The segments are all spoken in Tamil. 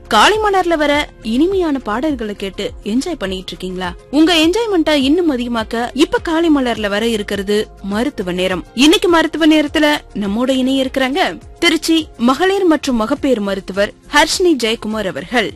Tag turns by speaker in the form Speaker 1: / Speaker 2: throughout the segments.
Speaker 1: காலை மலர்ல வர இனிமையான பாடல்களை கேட்டு என்ஜாய் பண்ணிட்டு இருக்கீங்களா உங்க என்ஜாய்மெண்ட்டை இன்னும் அதிகமாக்க இப்ப காலை மலர்ல வர இருக்கிறது மருத்துவ நேரம் இன்னைக்கு மருத்துவ நேரத்துல நம்மோட இணைய இருக்கிறாங்க திருச்சி மகளிர் மற்றும் மகப்பேறு மருத்துவர் ஹர்ஷினி ஜெயக்குமார் அவர்கள்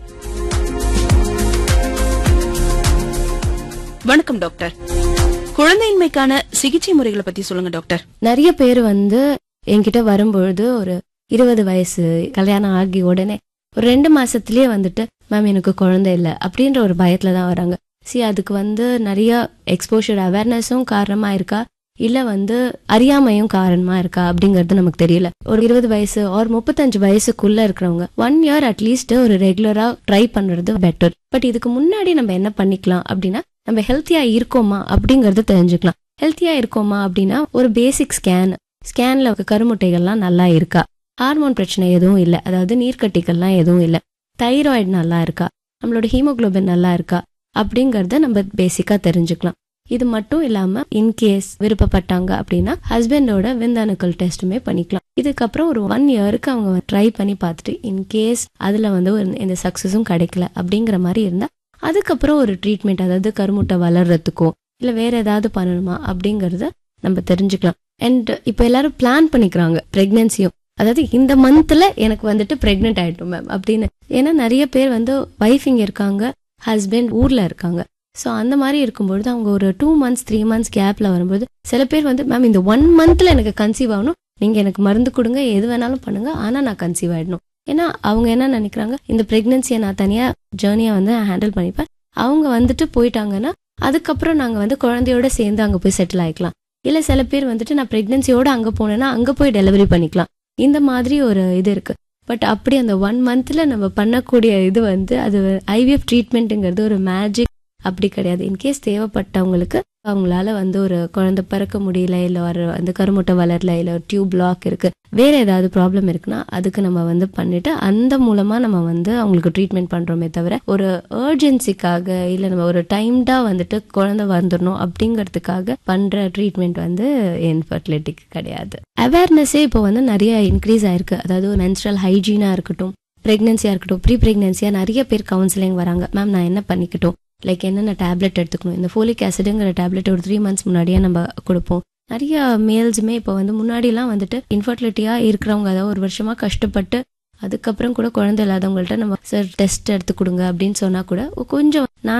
Speaker 1: வணக்கம் டாக்டர் குழந்தையின்மைக்கான சிகிச்சை முறைகளை பத்தி சொல்லுங்க டாக்டர்
Speaker 2: நிறைய பேர் வந்து என்கிட்ட வரும்பொழுது ஒரு இருபது வயசு கல்யாணம் ஆகி உடனே ஒரு ரெண்டு மாசத்துலயே வந்துட்டு மேம் எனக்கு குழந்தை இல்லை அப்படின்ற ஒரு பயத்துல தான் வராங்க சி அதுக்கு வந்து நிறைய எக்ஸ்போஷர் அவேர்னஸும் காரணமா இருக்கா இல்ல வந்து அறியாமையும் காரணமா இருக்கா அப்படிங்கிறது நமக்கு தெரியல ஒரு இருபது வயசு ஒரு முப்பத்தஞ்சு வயசுக்குள்ள இருக்கிறவங்க ஒன் இயர் அட்லீஸ்ட் ஒரு ரெகுலரா ட்ரை பண்றது பெட்டர் பட் இதுக்கு முன்னாடி நம்ம என்ன பண்ணிக்கலாம் அப்படின்னா நம்ம ஹெல்த்தியா இருக்கோமா அப்படிங்கறது தெரிஞ்சுக்கலாம் ஹெல்த்தியா இருக்கோமா அப்படின்னா ஒரு பேசிக் ஸ்கேன் ஸ்கேன்ல கருமுட்டைகள்லாம் நல்லா இருக்கா ஹார்மோன் பிரச்சனை எதுவும் இல்லை அதாவது நீர்க்கட்டிகள்லாம் எதுவும் இல்லை தைராய்டு நல்லா இருக்கா நம்மளோட ஹீமோகுளோபின் நல்லா இருக்கா அப்படிங்கறத நம்ம பேசிக்கா தெரிஞ்சுக்கலாம் இது மட்டும் இல்லாம இன்கேஸ் விருப்பப்பட்டாங்க அப்படின்னா ஹஸ்பண்டோட விந்தணுக்கள் டெஸ்ட்டுமே பண்ணிக்கலாம் இதுக்கப்புறம் ஒரு ஒன் இயருக்கு அவங்க ட்ரை பண்ணி பார்த்துட்டு இன்கேஸ் அதுல வந்து ஒரு எந்த சக்சஸும் கிடைக்கல அப்படிங்கிற மாதிரி இருந்தா அதுக்கப்புறம் ஒரு ட்ரீட்மெண்ட் அதாவது கருமுட்டை வளர்றதுக்கோ இல்ல வேற ஏதாவது பண்ணணுமா அப்படிங்கறத நம்ம தெரிஞ்சுக்கலாம் அண்ட் இப்போ எல்லாரும் பிளான் பண்ணிக்கிறாங்க பிரெக்னன்சியும் அதாவது இந்த மந்த்ல எனக்கு வந்துட்டு பிரெக்னென்ட் ஆயிட்டோம் மேம் அப்படின்னு ஏன்னா நிறைய பேர் வந்து வைஃப் இங்க இருக்காங்க ஹஸ்பண்ட் ஊர்ல இருக்காங்க ஸோ அந்த மாதிரி இருக்கும்பொழுது அவங்க ஒரு டூ மந்த்ஸ் த்ரீ மந்த்ஸ் கேப்ல வரும்போது சில பேர் வந்து மேம் இந்த ஒன் மந்த்ல எனக்கு கன்சீவ் ஆகணும் நீங்க எனக்கு மருந்து கொடுங்க எது வேணாலும் பண்ணுங்க ஆனா நான் கன்சீவ் ஆயிடணும் ஏன்னா அவங்க என்ன நினைக்கிறாங்க இந்த பிரெக்னன்சியை நான் தனியா ஜேர்னியை வந்து ஹேண்டில் பண்ணிப்பேன் அவங்க வந்துட்டு போயிட்டாங்கன்னா அதுக்கப்புறம் நாங்க வந்து குழந்தையோட சேர்ந்து அங்க போய் செட்டில் ஆயிக்கலாம் இல்ல சில பேர் வந்துட்டு நான் பிரெக்னன்சியோட அங்க போனேன்னா அங்க போய் டெலிவரி பண்ணிக்கலாம் இந்த மாதிரி ஒரு இது இருக்கு பட் அப்படி அந்த ஒன் மந்த்ல நம்ம பண்ணக்கூடிய இது வந்து அது ஐவிஎஃப் ட்ரீட்மெண்ட்டுங்கிறது ஒரு மேஜிக் அப்படி கிடையாது இன்கேஸ் தேவைப்பட்டவங்களுக்கு அவங்களால வந்து ஒரு குழந்தை பிறக்க முடியல இல்ல ஒரு அந்த கருமுட்டை வளரல இல்ல ஒரு டியூப் பிளாக் இருக்கு வேற ஏதாவது ப்ராப்ளம் இருக்குன்னா அதுக்கு நம்ம வந்து பண்ணிட்டு அந்த மூலமா நம்ம வந்து அவங்களுக்கு ட்ரீட்மெண்ட் பண்றோமே தவிர ஒரு ஏர்ஜென்சிக்காக இல்ல நம்ம ஒரு டைம்டா வந்துட்டு குழந்தை வந்துடணும் அப்படிங்கிறதுக்காக பண்ற ட்ரீட்மெண்ட் வந்து இன்ஃபர்டிலிட்டிக்கு கிடையாது அவேர்னஸே இப்போ வந்து நிறைய இன்க்ரீஸ் ஆயிருக்கு அதாவது ஒரு மென்ஸ்ட்ரல் ஹைஜீனா இருக்கட்டும் பிரெக்னன்சியா இருக்கட்டும் ப்ரீ பிரெக்னன்சியா நிறைய பேர் கவுன்சிலிங் வராங்க மேம் நான் என்ன பண்ணிக்கட்டும் லைக் என்னென்ன டேப்லெட் எடுத்துக்கணும் இந்த ஃபோலிக் ஆசிடுங்கிற டேப்லெட் ஒரு த்ரீ மந்த்ஸ் முன்னாடியே நம்ம கொடுப்போம் நிறைய மேல்ஸுமே இப்போ வந்து முன்னாடிலாம் வந்துட்டு இன்ஃபர்டிலிட்டியா இருக்கிறவங்க அதாவது ஒரு வருஷமா கஷ்டப்பட்டு அதுக்கப்புறம் கூட குழந்தை இல்லாதவங்கள்ட்ட நம்ம சார் டெஸ்ட் எடுத்து கொடுங்க அப்படின்னு சொன்னா கூட கொஞ்சம் நான்